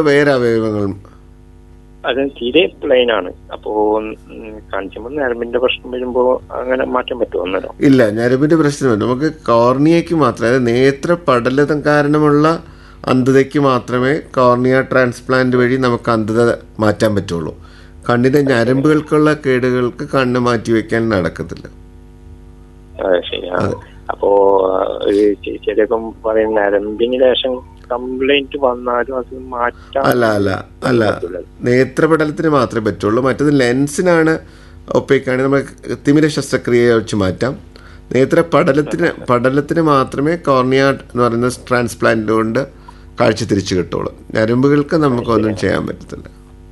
വേറെ അവയവങ്ങൾ അത് തീരെ പ്ലെയിൻ ആണ് അപ്പോ ഉം, കാണിക്കുമ്പോൾ നരമ്പിന്റെ പ്രശ്നം വരുമ്പോ അങ്ങനെ മാറ്റാൻ പറ്റുമോ അന്നേരം ഇല്ല ഞരമ്പിന്റെ പ്രശ്നമില്ല നമുക്ക് കോർണിയയ്ക്ക് മാത്രമേ അതായത് നേത്ര പടലതം കാരണമുള്ള അന്ധതയ്ക്ക് മാത്രമേ കോർണിയ ട്രാൻസ്പ്ലാന്റ് വഴി നമുക്ക് അന്ധത മാറ്റാൻ പറ്റുള്ളൂ കണ്ണിന്റെ ഞരമ്പുകൾക്കുള്ള കേടുകൾക്ക് കണ്ണ് മാറ്റി വെക്കാൻ നടക്കത്തില്ല അതെ ശരി ആ. അപ്പോ ഒരു ചിലപ്പം പറയും നരമ്പിന് ശേഷം കംപ്ലൈന്റ് വന്നാലും അത് മാറ്റാൻ അല്ല അല്ല അല്ല നേത്രപടലത്തിന് മാത്രമേ പറ്റുള്ളൂ മറ്റത് ലെൻസിനാണ് ഒപ്പിക്കാണെങ്കിൽ നമുക്ക് തിമിര ശസ്ത്രക്രിയ വെച്ച് മാറ്റാം നേത്ര പടലത്തിന് പടലത്തിന് മാത്രമേ കോർണിയ എന്ന് പറയുന്ന ട്രാൻസ്പ്ലാന്റ് കൊണ്ട് കാഴ്ച തിരിച്ചു കിട്ടുള്ളൂ ഞരമ്പുകൾക്ക് നമുക്കൊന്നും ചെയ്യാൻ പറ്റത്തില്ല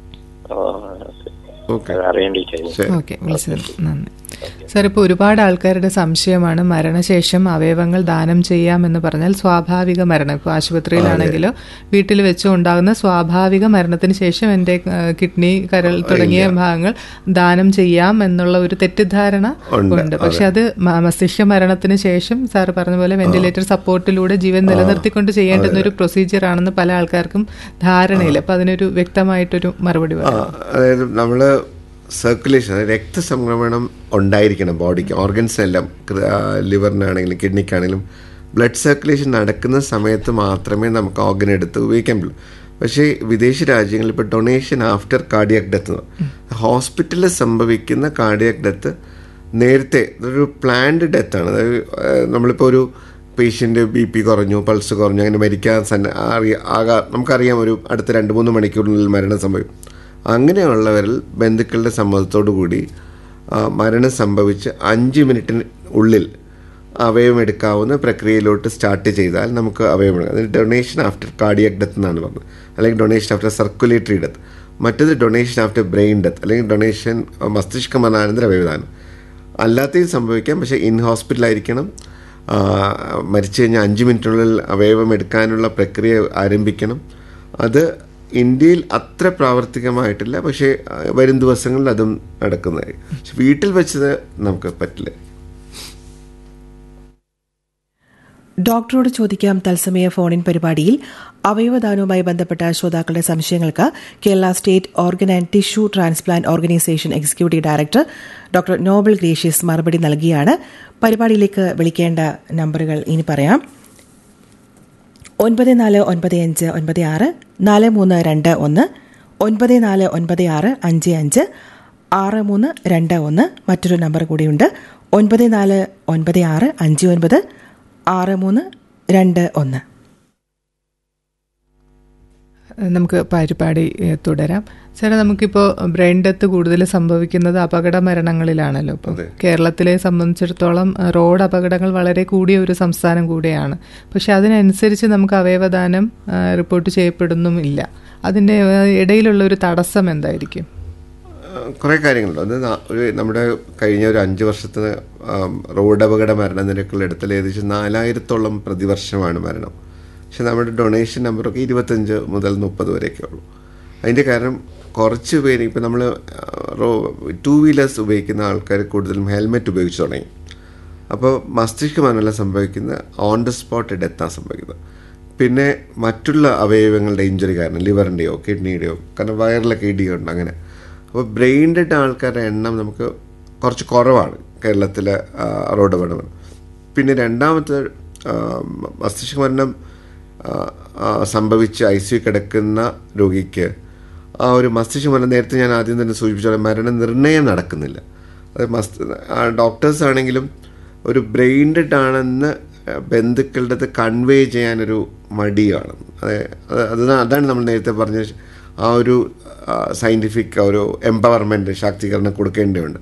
ഓക്കെ അത് അറിയേണ്ടിയിരിക്കുന്നു ശരി ഓക്കെ വിളിച്ചതിൽ നന്ദി സാർ ഇപ്പോൾ ഒരുപാട് ആൾക്കാരുടെ സംശയമാണ് മരണശേഷം അവയവങ്ങൾ ദാനം ചെയ്യാമെന്ന് പറഞ്ഞാൽ സ്വാഭാവിക മരണം ഇപ്പോൾ ആശുപത്രിയിലാണെങ്കിലോ വീട്ടിൽ വെച്ചോ ഉണ്ടാകുന്ന സ്വാഭാവിക മരണത്തിന് ശേഷം എൻ്റെ കിഡ്നി കരൾ തുടങ്ങിയ ഭാഗങ്ങൾ ദാനം ചെയ്യാം എന്നുള്ള ഒരു തെറ്റിദ്ധാരണ ഉണ്ട്, ഉണ്ട് പക്ഷെ അത് മ- മസ്തിഷ്ക മരണത്തിന് ശേഷം സാർ പറഞ്ഞ പോലെ വെന്റിലേറ്റർ സപ്പോർട്ടിലൂടെ ജീവൻ നിലനിർത്തിക്കൊണ്ട് ചെയ്യേണ്ടുന്ന ഒരു പ്രൊസീജിയർ ആണെന്ന് പല ആൾക്കാർക്കും ധാരണയില്ല അപ്പൊ അതിനൊരു വ്യക്തമായിട്ടൊരു മറുപടി ആ, പറയാം അതായത് നമ്മൾ സർക്കുലേഷൻ അതായത് രക്തസംക്രമണം ഉണ്ടായിരിക്കണം ബോഡിക്ക് ഓർഗൻസിനെല്ലാം ലിവറിനാണെങ്കിലും കിഡ്നിക്കാണെങ്കിലും ബ്ലഡ് സർക്കുലേഷൻ നടക്കുന്ന സമയത്ത് മാത്രമേ നമുക്ക് ഓർഗൻ എടുത്ത് ഉപയോഗിക്കാൻ പറ്റൂ പക്ഷേ വിദേശ രാജ്യങ്ങളിൽ ഇപ്പോൾ ഡൊണേഷൻ ആഫ്റ്റർ കാർഡിയാക് ഡെത്ത് ഹോസ്പിറ്റലിൽ സംഭവിക്കുന്ന കാർഡിയാക് ഡെത്ത് നേരത്തെ ഇതൊരു പ്ലാൻഡ് ഡെത്താണ് അതായത് ഏഹ്, നമ്മളിപ്പോൾ ഒരു പേഷ്യൻ്റ് ബി പി കുറഞ്ഞു പൾസ് കുറഞ്ഞു അങ്ങനെ മരിക്കാൻ സന്ന അറിയ ആകാ നമുക്കറിയാം ഒരു അടുത്ത രണ്ട് മൂന്ന് മണിക്കൂറിനുള്ളിൽ മരണം സംഭവിക്കും അങ്ങനെയുള്ളവരിൽ ബന്ധുക്കളുടെ സമ്മതത്തോടു കൂടി ആ, മരണം സംഭവിച്ച് അഞ്ച് മിനിറ്റിന് ഉള്ളിൽ അവയവം എടുക്കാവുന്ന പ്രക്രിയയിലോട്ട് സ്റ്റാർട്ട് ചെയ്താൽ നമുക്ക് അവയവം എടുക്കാം അതിന് ഡൊണേഷൻ ആഫ്റ്റർ കാർഡിയക് ഡെത്ത് എന്നാണ് പറഞ്ഞത് അല്ലെങ്കിൽ ഡൊണേഷൻ ആഫ്റ്റർ സർക്കുലേറ്ററി ഡെത്ത് മറ്റത് ഡൊണേഷൻ ആഫ്റ്റർ ബ്രെയിൻ ഡെത്ത് അല്ലെങ്കിൽ ഡൊണേഷൻ മസ്തിഷ്ക മരണാനന്തര അവയവദാനം അല്ലാത്തത് സംഭവിക്കാം പക്ഷേ ഇൻ ഹോസ്പിറ്റലായിരിക്കണം ആ, മരിച്ചു കഴിഞ്ഞാൽ അഞ്ച് മിനിറ്റിനുള്ളിൽ അവയവം എടുക്കാനുള്ള പ്രക്രിയ ആരംഭിക്കണം അത് ഇന്ത്യയിൽ അത്ര പ്രാവർത്തികമായിട്ടില്ല പക്ഷേ ആ, വരും ദിവസങ്ങളിൽ അതും നടക്കുന്നതായി പക്ഷെ വീട്ടിൽ വെച്ചത് നമുക്ക് പറ്റില്ല ഡോക്ടറോട് ചോദിക്കാം തത്സമയ ഫോണിൻ പരിപാടിയിൽ അവയവദാനവുമായി ബന്ധപ്പെട്ട ശ്രോതാക്കളുടെ സംശയങ്ങൾക്ക് Kerala state organ and tissue transplant organisation executive director doctor Noble Gracious മറുപടി നൽകിയാണ് പരിപാടിയിലേക്ക് വിളിക്കേണ്ട നമ്പറുകൾ ഇനി പറയാം ഒൻപത് നാല് ഒൻപത് അഞ്ച് ഒൻപത് ആറ് നാല് മൂന്ന് രണ്ട് ഒന്ന് ഒൻപത് നാല് ഒൻപത് ആറ് അഞ്ച് അഞ്ച് ആറ് മൂന്ന് രണ്ട് ഒന്ന് മറ്റൊരു നമ്പർ കൂടിയുണ്ട് ഒൻപത് നാല് ഒൻപത് ആറ് അഞ്ച് ഒൻപത് ആറ് മൂന്ന് രണ്ട് ഒന്ന് നമുക്ക് പരിപാടി ഏഹ്, തുടരാം സാറേ നമുക്കിപ്പോൾ ബ്രെയിൻ ഡെത്ത് കൂടുതൽ സംഭവിക്കുന്നത് അപകട മരണങ്ങളിലാണല്ലോ ഇപ്പോൾ കേരളത്തിലെ സംബന്ധിച്ചിടത്തോളം അഹ്, റോഡ് അപകടങ്ങൾ വളരെ കൂടിയ ഒരു സംസ്ഥാനം കൂടിയാണ് പക്ഷെ അതിനനുസരിച്ച് നമുക്ക് അവയവദാനം അഹ്, റിപ്പോർട്ട് ചെയ്യപ്പെടുന്നുമില്ല അതിൻ്റെ അഹ്, ഇടയിലുള്ള ഒരു തടസ്സം എന്തായിരിക്കും കുറേ കാര്യങ്ങളുണ്ട് അത് ന- ഒരു നമ്മുടെ കഴിഞ്ഞ ഒരു അഞ്ച് വർഷത്തെ ആം, റോഡ് അപകട മരണ നിരക്കുകൾ എടുത്താൽ ഏകദേശം നാലായിരത്തോളം പ്രതിവർഷമാണ് മരണം പക്ഷെ നമ്മുടെ ഡൊണേഷൻ നമ്പറൊക്കെ ഇരുപത്തഞ്ച് മുതൽ മുപ്പത് വരെയൊക്കെ ഉള്ളൂ അതിൻ്റെ കാരണം കുറച്ച് പേര് ഇപ്പം നമ്മൾ റോ ടൂ വീലേഴ്സ് ഉപയോഗിക്കുന്ന ആൾക്കാർ കൂടുതലും ഹെൽമെറ്റ് ഉപയോഗിച്ച് തുടങ്ങി അപ്പോൾ മസ്തിഷ്ക മരണം സംഭവിക്കുന്ന ഓൺ ദ സ്പോട്ട് ഡെത്താണ് സംഭവിക്കുന്നത് പിന്നെ മറ്റുള്ള അവയവങ്ങളുടെ ഇഞ്ചുറി കാരണം ലിവറിൻ്റെയോ കിഡ്നിയുടെയോ കാരണം വയറിലൊക്കെ ഇടിയുണ്ട് അങ്ങനെ അപ്പോൾ ബ്രെയിൻ ഡെഡ് ആൾക്കാരുടെ എണ്ണം നമുക്ക് കുറച്ച് കുറവാണ് കേരളത്തിലെ ആ, റോഡ് അപകടം പിന്നെ രണ്ടാമത്തെ ആ, മസ്തിഷ്ക മരണം ആ, ആ, സംഭവിച്ച് ഐ സി കിടക്കുന്ന രോഗിക്ക് ആ ഒരു മസ്തിഷ്ക മരണം നേരത്തെ ഞാൻ ആദ്യം തന്നെ സൂചിപ്പിച്ച മരണ നിർണയം നടക്കുന്നില്ല അത് മസ്ത് ഡോക്ടേഴ്സ് ആണെങ്കിലും ഒരു ബ്രെയിൻ ഡെഡ് ആണെന്ന് ബന്ധുക്കളുടെ അടുത്ത് കൺവേ ചെയ്യാനൊരു മടിയാണ് അതെ അത് അത് അതാണ് നമ്മൾ നേരത്തെ പറഞ്ഞ ആ ഒരു സയൻറ്റിഫിക് ഒരു എംപവർമെൻറ്റ് ശാക്തീകരണം കൊടുക്കേണ്ടതുണ്ട്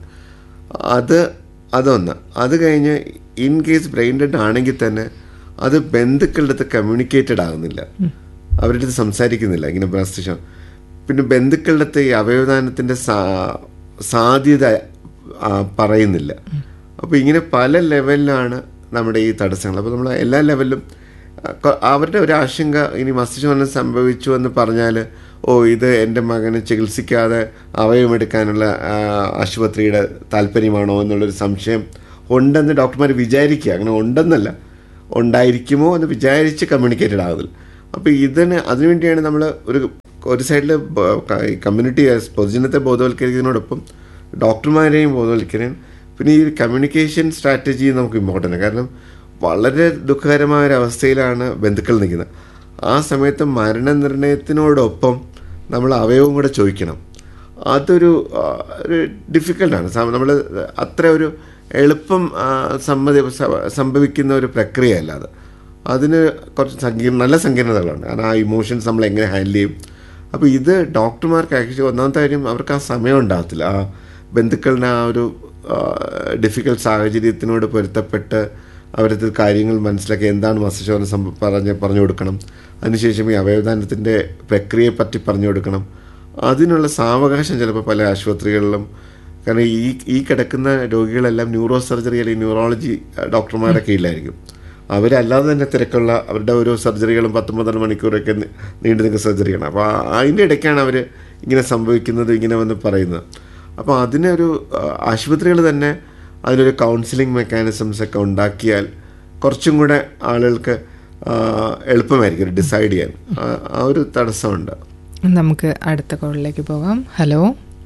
അത് അതൊന്ന് അത് കഴിഞ്ഞ് ഇൻ കേസ് ബ്രെയിൻ ഡെഡ് ആണെങ്കിൽ തന്നെ അത് ബന്ധുക്കളുടെ അടുത്ത് കമ്മ്യൂണിക്കേറ്റഡ് ആകുന്നില്ല അവരുടെ അടുത്ത് സംസാരിക്കുന്നില്ല ഇങ്ങനെ മസ്തിഷ്കം പിന്നെ ബന്ധുക്കളുടെ അടുത്ത് ഈ അവയവദാനത്തിൻ്റെ സാ- സാധ്യത ആ, പറയുന്നില്ല അപ്പോൾ ഇങ്ങനെ പല ലെവലിലാണ് നമ്മുടെ ഈ തടസ്സങ്ങൾ അപ്പോൾ നമ്മൾ എല്ലാ ലെവലിലും ആ, കൊ- അവരുടെ ഒരു ആശങ്ക ഇനി മസ്തിഷ്ക മരണം സംഭവിച്ചു എന്ന് പറഞ്ഞാൽ ഓ ഇത് എൻ്റെ മകന് ചികിത്സിക്കാതെ അവയവമെടുക്കാനുള്ള ആ, ആശുപത്രിയുടെ താല്പര്യമാണോ എന്നുള്ളൊരു സംശയം ഉണ്ടെന്ന് ഡോക്ടർമാർ വിചാരിക്കുക അങ്ങനെ ഉണ്ടെന്നല്ല ഉണ്ടായിരിക്കുമോ എന്ന് വിചാരിച്ച് കമ്മ്യൂണിക്കേറ്റഡ് ആകുന്നില്ല അപ്പോൾ ഇതിന് അതിനുവേണ്ടിയാണ് നമ്മൾ ഒരു ഒരു സൈഡിൽ കമ്മ്യൂണിറ്റി പൊതുജനത്തെ ബോധവൽക്കരിക്കുന്നതിനോടൊപ്പം ഡോക്ടർമാരെയും ബോധവൽക്കരിക്കാൻ പിന്നെ ഈ കമ്മ്യൂണിക്കേഷൻ സ്ട്രാറ്റജി നമുക്ക് ഇമ്പോർട്ടൻ്റ് കാരണം വളരെ ദുഃഖകരമായ ഒരു അവസ്ഥയിലാണ് ബന്ധുക്കൾ നിൽക്കുന്നത് ആ സമയത്ത് മരണനിർണയത്തിനോടൊപ്പം നമ്മൾ അവയവം കൂടെ ചോദിക്കണം അതൊരു ആ, ഒരു ഡിഫിക്കൽട്ടാണ് നമ്മൾ അത്ര ഒരു എളുപ്പം ആ, സമ്മതി സ- സംഭവിക്കുന്ന ഒരു പ്രക്രിയയല്ല അത് അതിന് കുറച്ച് സങ്കീർണ നല്ല സങ്കീർണതകളുണ്ട് കാരണം ആ ഇമോഷൻസ് നമ്മൾ എങ്ങനെ ഹാൻഡിൽ ചെയ്യും അപ്പോൾ ഇത് ഡോക്ടർമാർക്ക് ആക്ച്വലി ഒന്നാമത്തെ കാര്യം അവർക്ക് ആ സമയം ഉണ്ടാകത്തില്ല ആ ബന്ധുക്കളുടെ ആ ഒരു ഡിഫിക്കൽട്ട് സാഹചര്യത്തിനോട് പൊരുത്തപ്പെട്ട് അവരത് കാര്യങ്ങൾ മനസ്സിലാക്കി എന്താണ് മസ്തിഷ്കം സംഭവം പറഞ്ഞ് പറഞ്ഞു കൊടുക്കണം അതിനുശേഷം ഈ അവയവദാനത്തിൻ്റെ പ്രക്രിയയെ പറ്റി പറഞ്ഞു കൊടുക്കണം അതിനുള്ള സാവകാശം ചിലപ്പോൾ പല ആശുപത്രികളിലും കാരണം ഈ ഈ കിടക്കുന്ന രോഗികളെല്ലാം ന്യൂറോ സർജറി അല്ലെങ്കിൽ ന്യൂറോളജി ഡോക്ടർമാരുടെ കീഴിലായിരിക്കും അവരല്ലാതെ തന്നെ തിരക്കുള്ള അവരുടെ ഓരോ സർജറികളും പത്ത് മുതൽ മണിക്കൂറൊക്കെ നി- നീണ്ടു നിൽക്കുന്ന സർജറിയാണ് അപ്പോൾ അതിൻ്റെ ഇടയ്ക്കാണ് അവർ ഇങ്ങനെ സംഭവിക്കുന്നത് ഇങ്ങനെ വന്ന് പറയുന്നത് അപ്പോൾ അതിനൊരു ആശുപത്രികൾ തന്നെ അതിനൊരു കൗൺസിലിംഗ് മെക്കാനിസംസ് ഒക്കെ ഉണ്ടാക്കിയാൽ കുറച്ചും കൂടെ ആളുകൾക്ക് ആ, എളുപ്പമായിരിക്കും ഡിസൈഡ് ചെയ്യാൻ ആ- ആ ഒരു തടസ്സമുണ്ട് നമുക്ക് അടുത്ത കോളിലേക്ക് പോകാം ഹലോ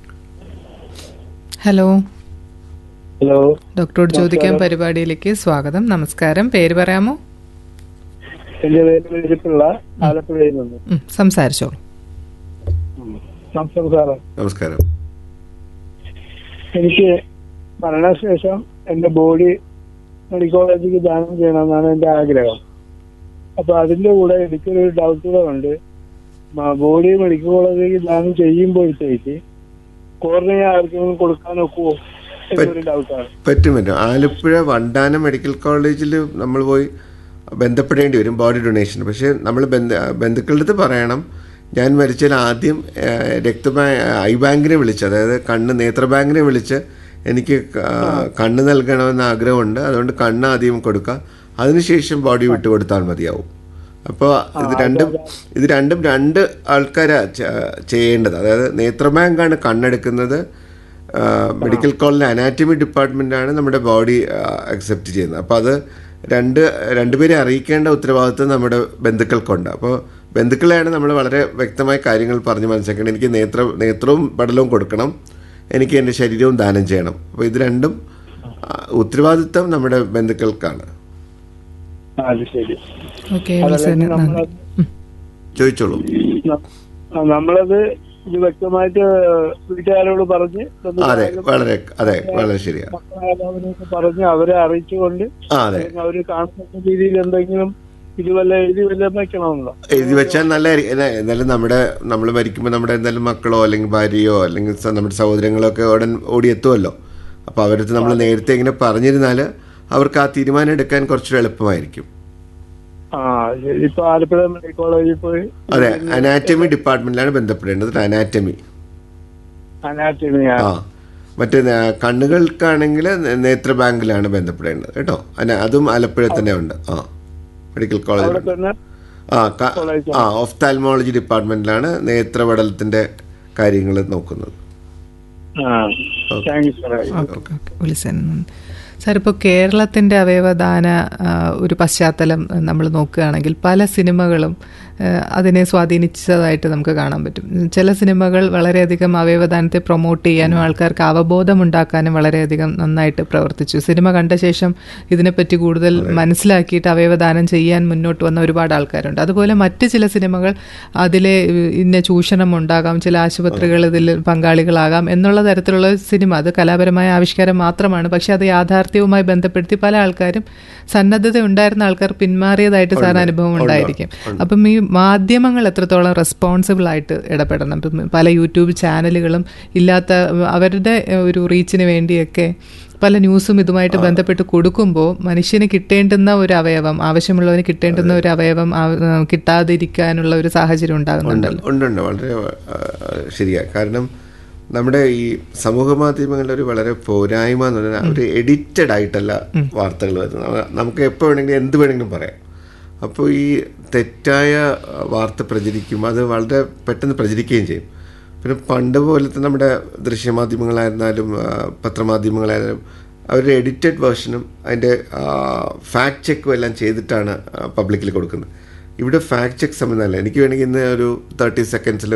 ഹലോ ഹലോ ഡോക്ടറോട് ചോദിക്കാൻ പരിപാടിയിലേക്ക് സ്വാഗതം നമസ്കാരം പേര് പറയാമോ എന്റെ പേര് വെജിപ്പിള്ള ആലപ്പുഴയിൽ നിന്ന് ഉം, സംസാരിച്ചോളൂ നമസ്കാരം സാറേ നമസ്കാരം എനിക്ക് മരണശേഷം എന്റെ ബോഡി മെഡിക്കൽ കോളേജിലേക്ക് ദാനം ചെയ്യണമെന്നാണ് എന്റെ ആഗ്രഹം അപ്പൊ അതിന്റെ കൂടെ എനിക്കൊരു ഡൗട്ട് കൂടെ ഉണ്ട് ബോഡി മെഡിക്കൽ കോളേജിലേക്ക് ദാനം ചെയ്യുമ്പോഴത്തേക്ക് കോർണിയ ആർക്കെങ്കിലും കൊടുക്കാൻ ഒക്കുമോ എന്നൊരു ഡൗട്ടാണ് പറ്റും പറ്റും ആലപ്പുഴ വണ്ടാനം മെഡിക്കൽ കോളേജിൽ നമ്മൾ പോയി ബന്ധപ്പെടേണ്ടി വരും ബോഡി ഡൊണേഷൻ പക്ഷേ നമ്മൾ ബന്ധ ബന്ധുക്കളുടെ അടുത്ത് പറയണം ഞാൻ മരിച്ചാൽ ആദ്യം ഏഹ്, രക്തബാ ഐ ബാങ്കിനെ വിളിച്ച് അതായത് കണ്ണ് നേത്ര ബാങ്കിനെ വിളിച്ച് എനിക്ക് ക- കണ്ണ് നൽകണമെന്ന് ആഗ്രഹമുണ്ട് അതുകൊണ്ട് കണ്ണ് ആദ്യം കൊടുക്കുക അതിനുശേഷം ബോഡി വിട്ടു കൊടുത്താൽ മതിയാവും അപ്പോൾ ഇത് രണ്ടും ഇത് രണ്ടും രണ്ട് ആൾക്കാരാണ് ചെയ്യേണ്ടത് അതായത് നേത്ര ബാങ്കാണ് കണ്ണെടുക്കുന്നത് ആ, മെഡിക്കൽ കോളേജിലെ അനാറ്റമി ഡിപ്പാർട്ട്മെൻറ്റാണ് നമ്മുടെ ബോഡി അക്സെപ്റ്റ് ചെയ്യുന്നത് അപ്പോൾ അത് രണ്ട് രണ്ടുപേരെ അറിയിക്കേണ്ട ഉത്തരവാദിത്വം നമ്മുടെ ബന്ധുക്കൾക്കുണ്ട് അപ്പോൾ ബന്ധുക്കളെയാണ് നമ്മൾ വളരെ വ്യക്തമായ കാര്യങ്ങൾ പറഞ്ഞ് മനസ്സിലാക്കണം എനിക്ക് നേത്ര നേത്രവും പടലവും കൊടുക്കണം എനിക്ക് എൻ്റെ ശരീരവും ദാനം ചെയ്യണം അപ്പോൾ ഇത് രണ്ടും ആ, ഉത്തരവാദിത്വം നമ്മുടെ ബന്ധുക്കൾക്കാണ് ആ, അത് ശരി ഓക്കെ വിളിച്ചതിന് നന്ദി ഉം. ചോദിച്ചോളൂ ന- ആ, നമ്മളത് ഇത് വ്യക്തമായിട്ട് വീട്ടുകാരോട് പറഞ്ഞ് അതെ വളരെ അതെ വളരെ ശരിയാണ് മക്കളായവരെയൊക്കെ പറഞ്ഞ് അവരെ അറിയിച്ചുകൊണ്ട് ആ അതെ അല്ലെങ്കിൽ അവര് കാണുന്ന രീതിയിൽ എന്തെങ്കിലും ഇത് വല്ല എഴുതി വല്ല വെക്കണമെന്നോ എഴുതി വെച്ചാൽ നല്ലതായിരിക്കും എന്നാ- എന്നാലും നമ്മുടെ നമ്മൾ മരിക്കുമ്പോൾ നമ്മുടെ എന്തായാലും മക്കളോ അല്ലെങ്കിൽ ഭാര്യയോ അല്ലെങ്കിൽ സ- നമ്മുടെ സഹോദരങ്ങളോ ഒക്കെ ഉടൻ ഓടിയെത്തുമല്ലോ അപ്പോൾ അവരടുത്ത് നമ്മൾ നേരത്തെ ഇങ്ങനെ പറഞ്ഞിരുന്നാൽ അവർക്ക് ആ തീരുമാനം എടുക്കാൻ കുറച്ചുകൂടെ എളുപ്പമായിരിക്കും ആ ശരി. ഇപ്പൊ ആലപ്പുഴ മെഡിക്കൽ കോളേജിൽ പോയി അതെ അനാറ്റമി ഡിപ്പാർട്ട്മെന്റിലാണ് ബന്ധപ്പെടേണ്ടത് അനാറ്റമി അനാറ്റമി ആ മറ്റേ നേ- കണ്ണുകൾക്കാണെങ്കിൽ നേ- നേത്ര ബാങ്കിലാണ് ബന്ധപ്പെടേണ്ടത് കേട്ടോ അന- അതും ആലപ്പുഴ തന്നെ ഉണ്ട് ആ മെഡിക്കൽ അവിടെ കോളേജിലുണ്ട് തന്നെ ആ ക- കോളേജ് ആ ഓഫ്താൽമോളജി ഡിപ്പാർട്ട്മെന്റിലാണ് നേത്രപടലത്തിന്റെ കാര്യങ്ങൾ നോക്കുന്നത് ആ താങ്ക് യു സാറേ ഓക്കെ ഓക്കെ വിളിച്ചതിന് നന്ദി സാർ ഇപ്പോൾ കേരളത്തിൻ്റെ അവയവദാന ആ, ഒരു പശ്ചാത്തലം നമ്മൾ നോക്കുകയാണെങ്കിൽ പല സിനിമകളും ആ, അതിനെ സ്വാധീനിച്ചതായിട്ട് നമുക്ക് കാണാൻ പറ്റും ചില സിനിമകൾ വളരെയധികം അവയവദാനത്തെ പ്രൊമോട്ട് ചെയ്യാനും ആൾക്കാർക്ക് അവബോധം ഉണ്ടാക്കാനും വളരെയധികം നന്നായിട്ട് പ്രവർത്തിച്ചു സിനിമ കണ്ട ശേഷം ഇതിനെപ്പറ്റി കൂടുതൽ മനസ്സിലാക്കിയിട്ട് അവയവദാനം ചെയ്യാൻ മുന്നോട്ട് വന്ന ഒരുപാട് ആൾക്കാരുണ്ട് അതുപോലെ മറ്റ് ചില സിനിമകൾ അതിലെ ഏഹ്, ഇന്ന ചൂഷണം ഉണ്ടാകാം ചില ആശുപത്രികൾ ഇതിൽ പങ്കാളികളാകാം എന്നുള്ള തരത്തിലുള്ള സിനിമ അത് കലാപരമായ ആവിഷ്കാരം മാത്രമാണ് പക്ഷെ അത് യാഥാർത്ഥ്യവുമായി ബന്ധപ്പെടുത്തി പല ആൾക്കാരും സന്നദ്ധത ഉണ്ടായിരുന്ന ആൾക്കാർ പിന്മാറിയതായിട്ട് സാർ അനുഭവം ഉണ്ടായിരിക്കും അപ്പം ഈ മാധ്യമങ്ങൾ എത്രത്തോളം റെസ്പോൺസിബിൾ ആയിട്ട് ഇടപെടണം ഇപ്പം പല യൂട്യൂബ് ചാനലുകളും ഇല്ലാത്ത അവരുടെ ഏഹ്, ഒരു റീച്ചിന് വേണ്ടിയൊക്കെ പല ന്യൂസും ഇതുമായിട്ട് ബന്ധപ്പെട്ട് കൊടുക്കുമ്പോൾ മനുഷ്യന് കിട്ടേണ്ടുന്ന ഒരു അവയവം ആവശ്യമുള്ളവന് കിട്ടേണ്ടുന്ന ഒരു അവയവം ആ- ആ, കിട്ടാതിരിക്കാനുള്ള ഒരു സാഹചര്യം ഉണ്ടാകുന്നുണ്ടല്ലോ ഉണ്ട് ഉണ്ട് വളരെ ആ, ശരിയാ കാരണം നമ്മുടെ ഈ സമൂഹ മാധ്യമങ്ങളുടെ ഒരു വളരെ പോരായ്മ എന്ന് പറഞ്ഞാൽ ഒരു എഡിറ്റഡ് ആയിട്ടല്ല വാർത്തകൾ വരുന്നത് അവ- നമുക്ക് എപ്പോൾ വേണമെങ്കിലും എന്ത് വേണമെങ്കിലും പറയാം അപ്പോൾ ഈ തെറ്റായ ആ, വാർത്ത പ്രചരിക്കും അത് വളരെ പെട്ടെന്ന് പ്രചരിക്കുകയും ചെയ്യും പിന്നെ പണ്ട് പോലത്തെ നമ്മുടെ ദൃശ്യമാധ്യമങ്ങളായിരുന്നാലും ആ, പത്രമാധ്യമങ്ങളായാലും അവരുടെ എഡിറ്റഡ് വേർഷനും അതിൻ്റെ ഫാക്ട് ചെക്കും എല്ലാം ചെയ്തിട്ടാണ് പബ്ലിക്കിൽ കൊടുക്കുന്നത് ഇവിടെ ഫാക്ട് ചെക്ക് സംബന്ധമല്ല എനിക്ക് വേണമെങ്കിൽ ഇന്ന് ഒരു തേർട്ടി സെക്കൻഡ്സിൽ